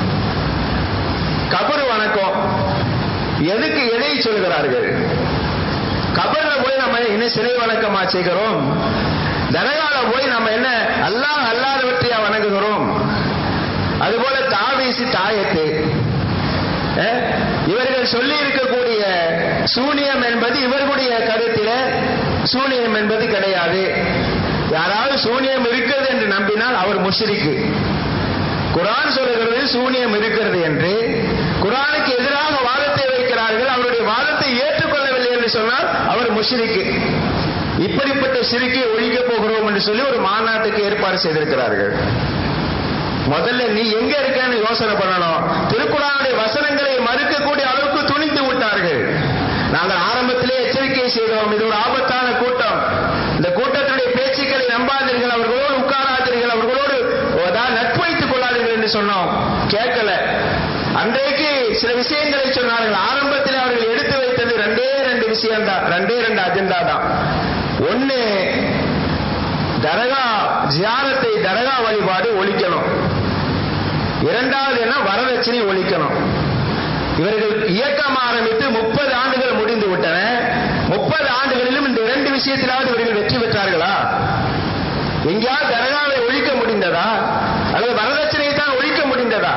கபரு வணக்கம் எதுக்கு எதை சொல்கிறார்கள் கபர்ல போய் நம்ம என்ன சிலை வணக்கமா செய்கிறோம் தனகால போய் நம்ம என்ன அல்லாஹ் அல்லாதவற்றையா வணங்குகிறோம் அதுபோல தாவீசி தாயத்து அஹ், இவர்கள் சொல்லி இருக்கக்கூடிய சூனியம் என்பது இவர்களுடைய கருத்தில சூனியம் என்பது கிடையாது யாராவது சூனியம் இருக்கிறது என்று நம்பினால் அவர் முஷ்ரிக்கு குரான் சொல்லுகிறது சூனியம் இருக்கிறது என்று குரானுக்கு எதிராக வாதத்தை வைக்கிறார்கள் அவருடைய வாதத்தை ஏற்றுக்கொள்ளவில்லை என்று சொன்னால் அவர் முஷ்ரிக்கு இப்படிப்பட்ட சிறுக்கை ஒழிக்க போகிறோம் என்று சொல்லி ஒரு மாநாட்டுக்கு ஏற்பாடு செய்திருக்கிறார்கள் முதல்ல நீ எங்க இருக்கன்னு யோசனை பண்ணணும் திருக்குறானுடைய வசனங்களை மறுக்கக்கூடிய அளவுக்கு துணிந்து விட்டார்கள் நாங்கள் ஆரம்பத்திலே எச்சரிக்கை செய்தோம் இது ஒரு ஆபத்தான கூட்டம் இந்த கூட்டத்தினுடைய பேச்சுக்களை நம்பாதீர்கள் அவர்களோடு உட்காராதீர்கள் அவர்களோடு அதாவது நட்பு வைத்துக் கொள்ளாதீர்கள் என்று சொன்னோம் கேட்கல அன்றைக்கு சில விஷயங்களை சொன்னார்கள் ஆரம்பத்தில் அவர்கள் எடுத்து வைத்தது ரெண்டே ரெண்டு விஷயம் தான் ரெண்டே ரெண்டு அஜெண்டா தான் ஒன்னு தரகா ஜியாரத்தை தரகா வழிபாடு ஒழிக்கணும் இரண்டாவது என்ன வரதட்சணை ஒழிக்கணும் இவர்கள் இயக்கம் ஆரம்பித்து முப்பது ஆண்டுகள் முடிந்து விட்டன முப்பது ஆண்டுகளிலும் இந்த இரண்டு விஷயத்திலாவது இவர்கள் வெற்றி பெற்றார்களா எங்கேயாவது தரகாவை ஒழிக்க முடிந்ததா அல்லது வரதட்சணையை தான் ஒழிக்க முடிந்ததா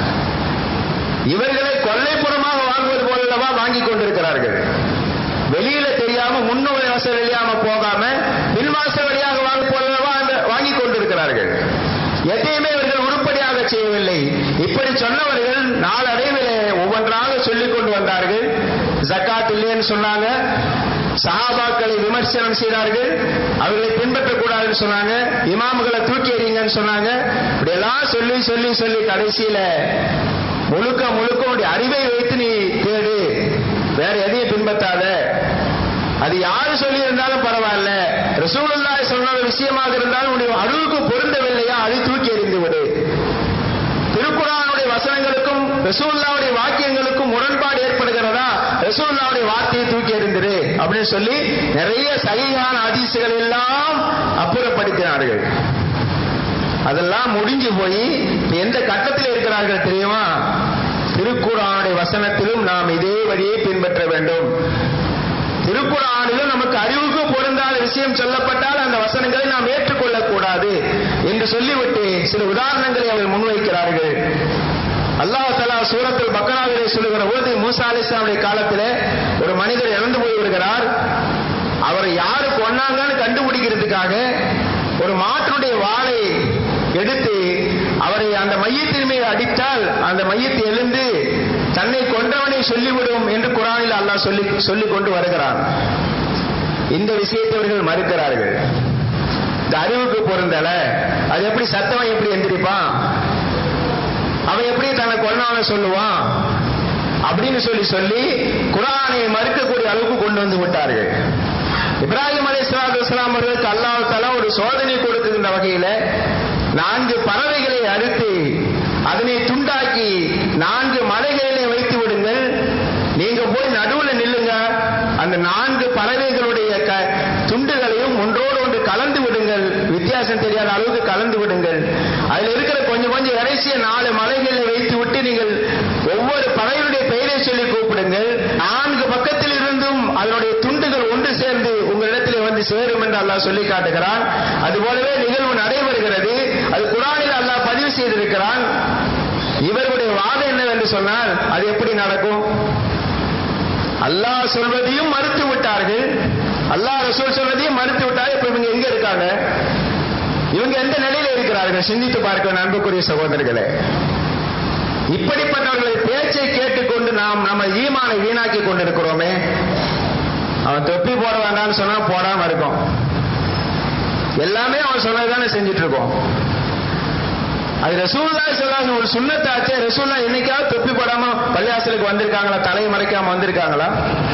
இவர்களை கொள்ளைப்புறமாக வாங்குவது போலவா வாங்கி கொண்டிருக்கிறார்கள் வெளியில தெரியாம முன்னோரை வாசல் வெளியாம போகாம பின்வாசல் வழியாக வாங்க போலவா வாங்கி கொண்டிருக்கிறார்கள் எதையுமே இவர்கள் உருப்படியாக செய்யவில்லை இப்படி சொன்னவர்கள் நாளடைவில் ஒவ்வொன்றாக சொல்லிக் கொண்டு வந்தார்கள் ஜக்காத் இல்லைன்னு சொன்னாங்க சஹாபாக்களை விமர்சனம் செய்தார்கள் அவர்களை பின்பற்றக்கூடாதுன்னு சொன்னாங்க இமாம்களை தூக்கி எறிங்கன்னு சொன்னாங்க இப்படி எல்லாம் சொல்லி சொல்லி சொல்லி கடைசியில முழுக்க முழுக்க உடைய அறிவை வைத்து நீ தேடு வேற எதையும் பின்பற்றாத அது யாரு சொல்லி இருந்தாலும் பரவாயில்ல ரசூலுல்லாய் சொன்ன விஷயமாக இருந்தாலும் உடைய அறிவுக்கு பொருந்தவில்லையா அதை தூக்கி எறிந்து விடு திருக்குறானுடைய வசனங்களுக்கும் ரசூல்லாவுடைய வாக்கியங்களுக்கும் முரண்பாடு ஏற்படுகிறதா ரசூல்லாவுடைய வார்த்தையை தூக்கி எறிந்திரு அப்படின்னு சொல்லி நிறைய சகிகான அதிசுகள் எல்லாம் அப்புறப்படுத்தினார்கள் அதெல்லாம் முடிஞ்சு போய் எந்த கட்டத்தில் இருக்கிறார்கள் தெரியுமா திருக்குறானுடைய வசனத்திலும் நாம் இதே வழியை பின்பற்ற வேண்டும் திருக்குறானிலும் நமக்கு அறிவுக்கு பொருந்தாத விஷயம் சொல்லப்பட்டால் அந்த வசனங்களை நாம் ஏற்றுக்கொள்ளக் கூடாது என்று சொல்லிவிட்டு சில உதாரணங்களை அவர்கள் முன்வைக்கிறார்கள் அல்லாஹ் தலா சூரத்தில் பக்கராவிலே சொல்லுகிற போது மூசா அலிஸ்லாமுடைய காலத்தில் ஒரு மனிதர் இறந்து போய் வருகிறார் அவரை யாரு கொன்னாங்கன்னு கண்டுபிடிக்கிறதுக்காக ஒரு மாட்டினுடைய வாளை எடுத்து அவரை அந்த மையத்தின் மீது அடித்தால் அந்த மையத்தை எழுந்து தன்னை கொன்றவனை சொல்லிவிடும் என்று குரானில் அல்லாஹ் சொல்லி சொல்லிக் கொண்டு வருகிறான் இந்த விஷயத்தை அவர்கள் மறுக்கிறார்கள் இந்த அறிவுக்கு பொருந்தல அது எப்படி சத்தவன் எப்படி எந்திரிப்பான் அவன் எப்படி தன்னை கொன்னவனை சொல்லுவான் அப்படின்னு சொல்லி சொல்லி குரானை மறுக்கக்கூடிய அளவுக்கு கொண்டு வந்து விட்டார்கள் இப்ராஹிம் அலி இஸ்லாத்து இஸ்லாம் அவர்களுக்கு அல்லாஹ் தலா ஒரு சோதனை கொடுக்குகின்ற வகையில நான்கு பறவைகளை அறுத்து அதனை துண்டாக்கி நான்கு மலைகளிலே வைத்து விடுங்கள் நீங்க போய் நடுவில் நில்லுங்க அந்த நான்கு பறவைகளுடைய துண்டுகளையும் ஒன்றோடு ஒன்று கலந்து விடுங்கள் வித்தியாசம் தெரியாத அளவுக்கு கலந்து விடுங்கள் அதில் இருக்கிற கொஞ்சம் கொஞ்சம் இறைச்சிய நாலு மலைகளில் வைத்து விட்டு நீங்கள் ஒவ்வொரு பறவையுடைய பெயரை சொல்லி கூப்பிடுங்கள் நான்கு பக்கத்தில் இருந்தும் அதனுடைய துண்டுகள் ஒன்று சேர்ந்து உங்களிடத்திலே வந்து சேரும் என்று அல்லாஹ் சொல்லி காட்டுகிறான் அதுபோலவே நிகழ்வு நடைபெறுகிறது அது குரானில் அல்லாஹ் பதிவு செய்திருக்கிறான் இவர்களுடைய வாதம் என்னவென்று சொன்னால் அது எப்படி நடக்கும் அல்லாஹ் சொல்வதையும் மறுத்து விட்டார்கள் அல்லாஹ் ரசூல் சொல்வதையும் மறுத்து விட்டார்கள் இப்ப இவங்க எங்க இருக்காங்க இவங்க எந்த நிலையில இருக்கிறார்கள் சிந்தித்து பார்க்க அன்புக்குரிய சகோதரர்களே இப்படிப்பட்டவர்களை பேச்சை கேட்டுக்கொண்டு நாம் நம்ம ஈமானை வீணாக்கி கொண்டிருக்கிறோமே அவன் தொப்பி போட வேண்டாம்னு சொன்னா போடாம இருக்கும் எல்லாமே அவன் சொன்னதுதானே செஞ்சுட்டு இருக்கோம் அது ரசூல்லா சொல்லாத ஒரு சுண்ணத்தாச்சே ரசூல்லா என்னைக்காவது தொப்பி போடாம பள்ளியாசலுக்கு வந்திருக்காங்களா தலையை மறைக்காம வந்திருக்காங்களா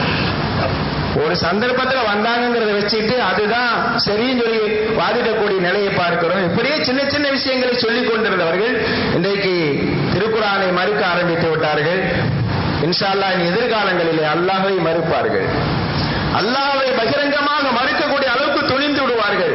ஒரு சந்தர்ப்பத்தில் வந்தாங்கிறத வச்சுட்டு அதுதான் சரின்னு சொல்லி வாதிடக்கூடிய நிலையை பார்க்கிறோம் இப்படியே சின்ன சின்ன விஷயங்களை சொல்லிக் கொண்டிருந்தவர்கள் இன்றைக்கு திருக்குறானை மறுக்க ஆரம்பித்து விட்டார்கள் இன்ஷால்லா இனி எதிர்காலங்களிலே அல்லாஹை மறுப்பார்கள் அல்லாஹை பகிரங்கமாக மறுக்கக்கூடிய அளவுக்கு துணிந்து விடுவார்கள்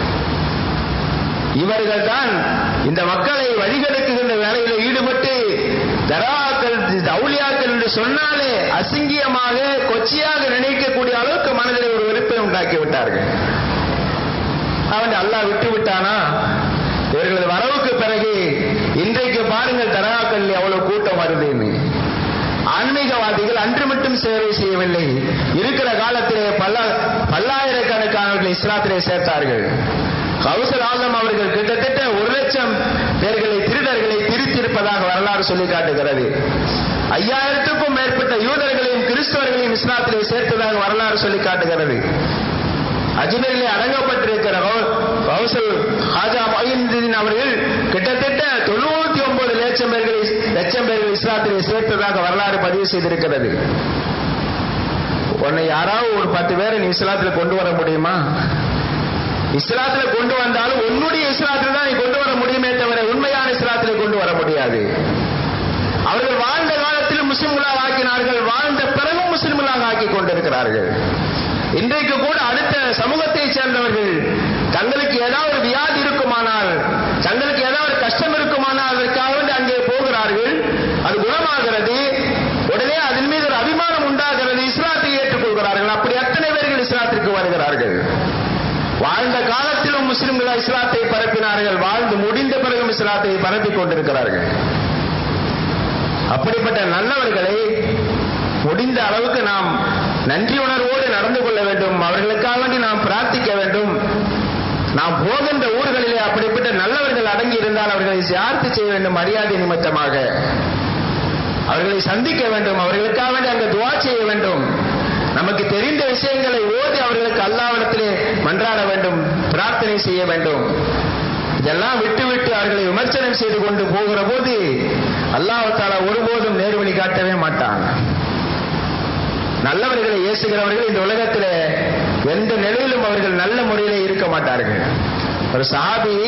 இவர்கள் தான் இந்த மக்களை வழிகெடுக்குகின்ற வேலையில் ஈடுபட்டு தராக்கள் அவுளியாக்கள் என்று சொன்னாலே அசிங்கியமாக கொச்சியாக நினைக்கக்கூடிய அளவுக்கு மனதில் ஒரு வெறுப்பை உண்டாக்கி விட்டார்கள் அவன் அல்லாஹ் விட்டு விட்டானா இவர்களது வரவுக்கு பிறகு இன்றைக்கு பாருங்கள் தராக்கள் எவ்வளவு கூட்டம் வருதுன்னு ஆன்மீகவாதிகள் அன்று மட்டும் சேவை செய்யவில்லை இருக்கிற காலத்திலே பல்ல பல்லாயிரக்கணக்கானவர்கள் இஸ்லாத்திலே சேர்த்தார்கள் கவுசல் ஆலம் அவர்கள் கிட்டத்தட்ட ஒரு லட்சம் பேர்களை திருடர்களை பிரித்திருப்பதாக வரலாறு சொல்லி காட்டுகிறது ஐயாயிரத்துக்கும் மேற்பட்ட யூதர்களையும் கிறிஸ்தவர்களையும் இஸ்லாத்திலே சேர்த்ததாக வரலாறு சொல்லி காட்டுகிறது அஜ்மீரிலே அடங்கப்பட்டிருக்கிற கௌசல் ஹாஜா மொயினுதீன் அவர்கள் கிட்டத்தட்ட தொண்ணூத்தி ஒன்பது லட்சம் பேர்களை லட்சம் பேர்கள் இஸ்லாத்திலே சேர்த்ததாக வரலாறு பதிவு செய்திருக்கிறது உன்னை யாராவது ஒரு பத்து பேரை நீ இஸ்லாத்துல கொண்டு வர முடியுமா இஸ்லாத்துல கொண்டு வந்தாலும் உன்னுடைய இஸ்லாத்துல தான் நீ கொண்டு வர முடியுமே தவிர உண்மையான இஸ்லாத்திலே கொண்டு வர முடியாது அவர்கள் வாழ்ந்த காலத்தில் முஸ்லிம்களாக ஆக்கினார்கள் வாழ்ந்த பிறகும் முஸ்லிம்களாக ஆக்கி கொண்டிருக்கிறார்கள் இன்றைக்கு கூட அடுத்த சமூகத்தை சேர்ந்தவர்கள் தங்களுக்கு ஏதாவது ஒரு வியாதி இருக்குமானால் தங்களுக்கு ஏதாவது ஒரு கஷ்டம் இருக்குமானால் அதற்காக வேண்டி அங்கே போகிறார்கள் அது குணமாகிறது உடனே அதன் மீது ஒரு அபிமானம் உண்டாகிறது இஸ்லாத்தை ஏற்றுக்கொள்கிறார்கள் அப்படி அத்தனை பேர்கள் இஸ்லாத்திற்கு வருகிறார்கள் வாழ்ந்த காலத்திலும் முஸ்லிம்கள் இஸ்லாத்தை பரப்பினார்கள் வாழ்ந்து முடிந்த பிறகும் இஸ்லாத்தை பரப்பிக் கொண்டிருக்கிறார்கள் அப்படிப்பட்ட நல்லவர்களை முடிந்த அளவுக்கு நாம் நன்றி உணர்வோடு நடந்து கொள்ள வேண்டும் அவர்களுக்காக வேண்டி நாம் பிரார்த்திக்க வேண்டும் நாம் போகின்ற ஊர்களிலே அப்படிப்பட்ட நல்லவர்கள் அடங்கி இருந்தால் அவர்களை சியார்த்து செய்ய வேண்டும் மரியாதை நிமித்தமாக அவர்களை சந்திக்க வேண்டும் அவர்களுக்காக வேண்டி அங்கு துவா செய்ய வேண்டும் நமக்கு தெரிந்த விஷயங்களை ஓதி அவர்களுக்கு அல்லாவிடத்திலே மன்றாட வேண்டும் பிரார்த்தனை செய்ய வேண்டும் இதெல்லாம் விட்டு விட்டு அவர்களை விமர்சனம் செய்து கொண்டு போகிற போது அல்லாஹால ஒருபோதும் நேர்வழி காட்டவே மாட்டான் நல்லவர்களை ஏசுகிறவர்கள் இந்த உலகத்திலே எந்த நிலையிலும் அவர்கள் நல்ல முறையிலே இருக்க மாட்டார்கள் ஒரு சஹாபி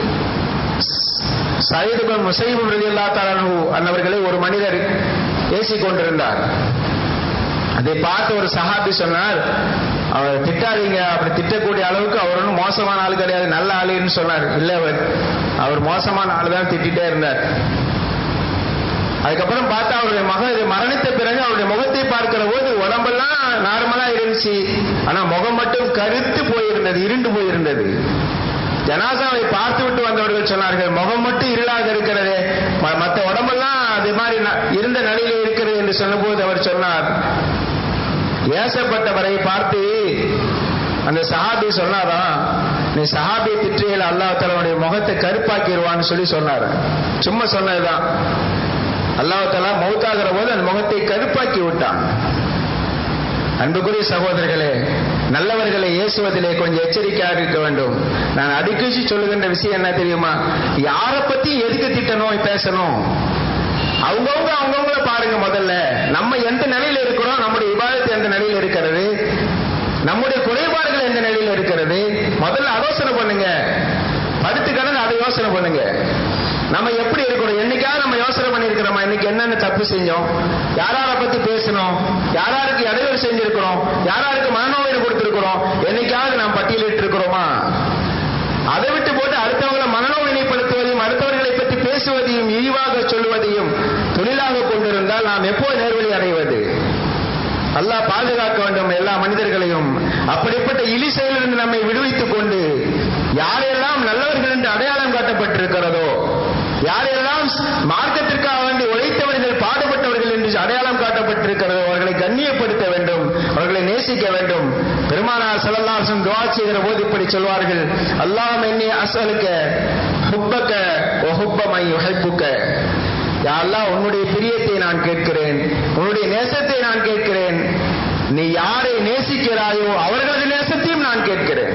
சயீதுபன் முசைபு ரலியல்லா தலானு அன்னவர்களை ஒரு மனிதர் ஏசிக் கொண்டிருந்தார் அதை பார்த்து ஒரு சஹாபி சொன்னார் அவர் திட்டாதீங்க அப்படி திட்டக்கூடிய அளவுக்கு அவர் ஒன்றும் மோசமான ஆள் கிடையாது நல்ல ஆளுன்னு சொன்னார் இல்ல அவர் அவர் மோசமான ஆள் தான் திட்டிட்டே இருந்தார் அதுக்கப்புறம் பார்த்தா அவருடைய மகன் மரணித்த பிறகு அவருடைய முகத்தை பார்க்கிற போது உடம்பெல்லாம் நார்மலா இருந்துச்சு ஆனா முகம் மட்டும் கருத்து போயிருந்தது இருண்டு போயிருந்தது ஜனாசாவை பார்த்து விட்டு வந்தவர்கள் சொன்னார்கள் முகம் மட்டும் இருளாக இருக்கிறது மற்ற உடம்பெல்லாம் அது மாதிரி இருந்த நிலையில இருக்கிறது என்று சொன்னபோது அவர் சொன்னார் ஏசப்பட்டவரை பார்த்து அந்த சஹாபி சொன்னாரா நீ சஹாபி திற்றியில் அல்லாஹ் தலனுடைய முகத்தை கருப்பாக்கிடுவான்னு சொல்லி சொன்னார் சும்மா சொன்னதுதான் அல்லாஹாலா மௌத்தாகிற போது அந்த முகத்தை கருப்பாக்கி விட்டான் அன்புக்குரிய சகோதரர்களே நல்லவர்களை ஏசுவதிலே கொஞ்சம் எச்சரிக்கையாக இருக்க வேண்டும் நான் அடிக்கடி சொல்லுகின்ற விஷயம் என்ன தெரியுமா யாரை பத்தி எதுக்கு திட்டணும் பேசணும் அவங்கவுங்க அவங்கவுங்கள பாருங்க முதல்ல நம்ம எந்த நிலையில இருக்கிறோம் நம்முடைய விவாதத்து எந்த நிலையில இருக்கிறது நம்முடைய குறைபாடுகள் எந்த நிலையில இருக்கிறது முதல்ல ஆலோசனை பண்ணுங்க படுத்து கடந்து அதை யோசனை பண்ணுங்க நம்ம எப்படி இருக்கிறோம் என்னைக்காவது நம்ம யோசனை பண்ணிருக்கிறோமா இன்னைக்கு என்னென்ன தப்பு செஞ்சோம் யாரார பத்தி பேசணும் யாராருக்கு இடைவெளி செஞ்சிருக்கிறோம் யாராருக்கு மனநோயினை கொடுத்திருக்கிறோம் என்னைக்காவது நாம் பட்டியலிட்டு இருக்கிறோமா அதை விட்டு போட்டு அடுத்தவங்களை மனநோவினைப்படுத்துவதையும் அடுத்தவர்களை பற்றி பேசுவதையும் இழிவாக சொல்லுவதையும் தொழிலாக கொண்டிருந்தால் நாம் எப்போ நேர்வழி அடைவது அல்லாஹ் பாதுகாக்க வேண்டும் எல்லா மனிதர்களையும் அப்படிப்பட்ட இழி செயலிலிருந்து நம்மை விடுவித்துக் கொண்டு யாரெல்லாம் நல்லவர்கள் என்று அடையாளம் காட்டப்பட்டிருக்கிறதோ யாரெல்லாம் மார்க்கத்திற்காக வேண்டி உழைத்தவர்கள் பாடுபட்டவர்கள் என்று அடையாளம் காட்டப்பட்டிருக்கிறதோ அவர்களை கண்ணியப்படுத்த வேண்டும் அவர்களை நேசிக்க வேண்டும் பெருமானார் செல்லல்லாசன் துவா செய்கிற போது இப்படி சொல்வார்கள் அல்லாம் என்னை அசலுக்க ஹுப்பக்க ஒஹுப்பமை உழைப்புக்க யாரெல்லாம் உன்னுடைய பிரியத்தை நான் கேட்கிறேன் உன்னுடைய நேசத்தை நான் கேட்கிறேன் நீ யாரை நேசிக்கிறாயோ அவர்களது நேசத்தையும் நான் கேட்கிறேன்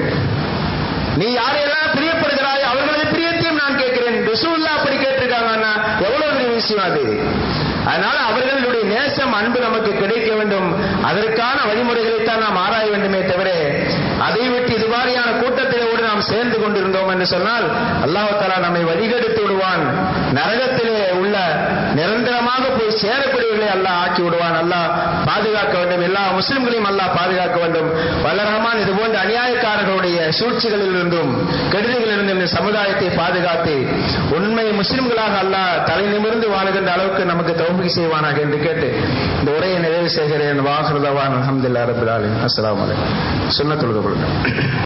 நீ யாரையெல்லாம் பிரியப்படுகிறாயோ அவர்களது பிரியத்தையும் நான் கேட்கிறேன் ரசூல்லா அப்படி கேட்டிருக்காங்கன்னா எவ்வளவு பெரிய விஷயம் அது அதனால அவர்களுடைய நேசம் அன்பு நமக்கு கிடைக்க வேண்டும் அதற்கான வழிமுறைகளைத்தான் நாம் ஆராய வேண்டுமே தவிர அதை விட்டு இது மாதிரியான கூட்டத்திலோடு நாம் சேர்ந்து கொண்டிருந்தோம் என்று சொன்னால் அல்லாஹாலா நம்மை வழிகெடுத்து விடுவான் நரகத்திலே உள்ள நிரந்தரமாக போய் சேரக்கூடியவர்களை அல்லாஹ் ஆக்கி விடுவான் அல்லாஹ் பாதுகாக்க வேண்டும் எல்லா முஸ்லிம்களையும் அல்லாஹ் பாதுகாக்க வேண்டும் வல்லரஹமான் இது போன்ற அநியாயக்காரர்களுடைய சூழ்ச்சிகளில் இருந்தும் கெடுதிகளிலிருந்தும் இந்த சமுதாயத்தை பாதுகாத்து உண்மை முஸ்லிம்களாக அல்லாஹ் தலை நிமிர்ந்து வாழுகின்ற அளவுக்கு நமக்கு தௌபிக் செய்வானாக என்று கேட்டு இந்த உரையை நிறைவு செய்கிறேன் வாஹ்ரதவான் அலமதுல்லா ரபுல் அஸ்லாம் வலைக்கம் சுண்ண தொழுது கொள்ளுங்கள்